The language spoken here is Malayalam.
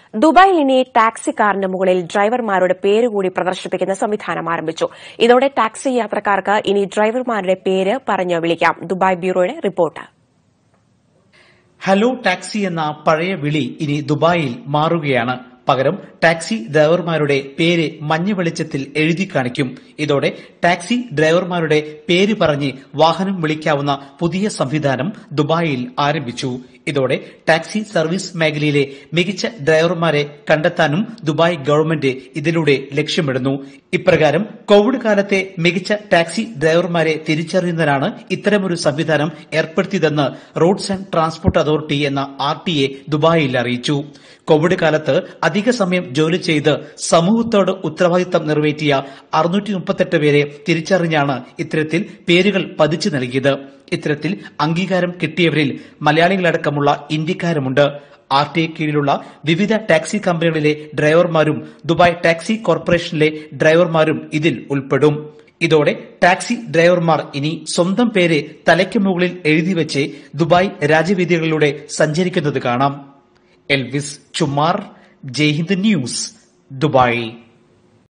ദുബായിൽ ഇനി ടാക്സി കാറിന് മുകളിൽ ഡ്രൈവർമാരുടെ പേര് കൂടി പ്രദർശിപ്പിക്കുന്ന സംവിധാനം ആരംഭിച്ചു ഇതോടെ ടാക്സി യാത്രക്കാർക്ക് ഇനി ഡ്രൈവർമാരുടെ പേര് പറഞ്ഞ് വിളിക്കാം ദുബായ് ബ്യൂറോയുടെ റിപ്പോർട്ട് ഹലോ ടാക്സി എന്ന പഴയ വിളി ഇനി ദുബായിൽ മാറുകയാണ് പകരം ടാക്സി ഡ്രൈവർമാരുടെ പേര് മഞ്ഞ വെളിച്ചത്തിൽ എഴുതി കാണിക്കും ഇതോടെ ടാക്സി ഡ്രൈവർമാരുടെ പേര് പറഞ്ഞ് വാഹനം വിളിക്കാവുന്ന പുതിയ സംവിധാനം ദുബായിൽ ആരംഭിച്ചു ഇതോടെ ടാക്സി സർവീസ് മേഖലയിലെ മികച്ച ഡ്രൈവർമാരെ കണ്ടെത്താനും ദുബായ് ഗവൺമെന്റ് ഇതിലൂടെ ലക്ഷ്യമിടുന്നു ഇപ്രകാരം കോവിഡ് കാലത്തെ മികച്ച ടാക്സി ഡ്രൈവർമാരെ തിരിച്ചറിയുന്നതിനാണ് ഇത്തരമൊരു സംവിധാനം ഏർപ്പെടുത്തിയതെന്ന് റോഡ്സ് ആൻഡ് ട്രാൻസ്പോർട്ട് അതോറിറ്റി എന്ന ആർ ടി എ ദുബായിൽ അറിയിച്ചു കോവിഡ് കാലത്ത് അധിക സമയം ജോലി ചെയ്ത് സമൂഹത്തോട് ഉത്തരവാദിത്തം നിറവേറ്റിയ അറുന്നൂറ്റി മുപ്പത്തെട്ട് പേരെ തിരിച്ചറിഞ്ഞാണ് ഇത്തരത്തിൽ പേരുകൾ പതിച്ചു നൽകിയത് ഇത്തരത്തിൽ അംഗീകാരം കിട്ടിയവരിൽ മലയാളികളടക്കമുള്ള ഇന്ത്യക്കാരുമുണ്ട് ആർ ടി കീഴിലുള്ള വിവിധ ടാക്സി കമ്പനികളിലെ ഡ്രൈവർമാരും ദുബായ് ടാക്സി കോർപ്പറേഷനിലെ ഡ്രൈവർമാരും ഇതിൽ ഉൾപ്പെടും ഇതോടെ ടാക്സി ഡ്രൈവർമാർ ഇനി സ്വന്തം പേര് തലയ്ക്ക് മുകളിൽ എഴുതി വെച്ച് ദുബായ് രാജ്യവീതികളിലൂടെ സഞ്ചരിക്കുന്നത് കാണാം Elvis Chumar Jaihind news Dubai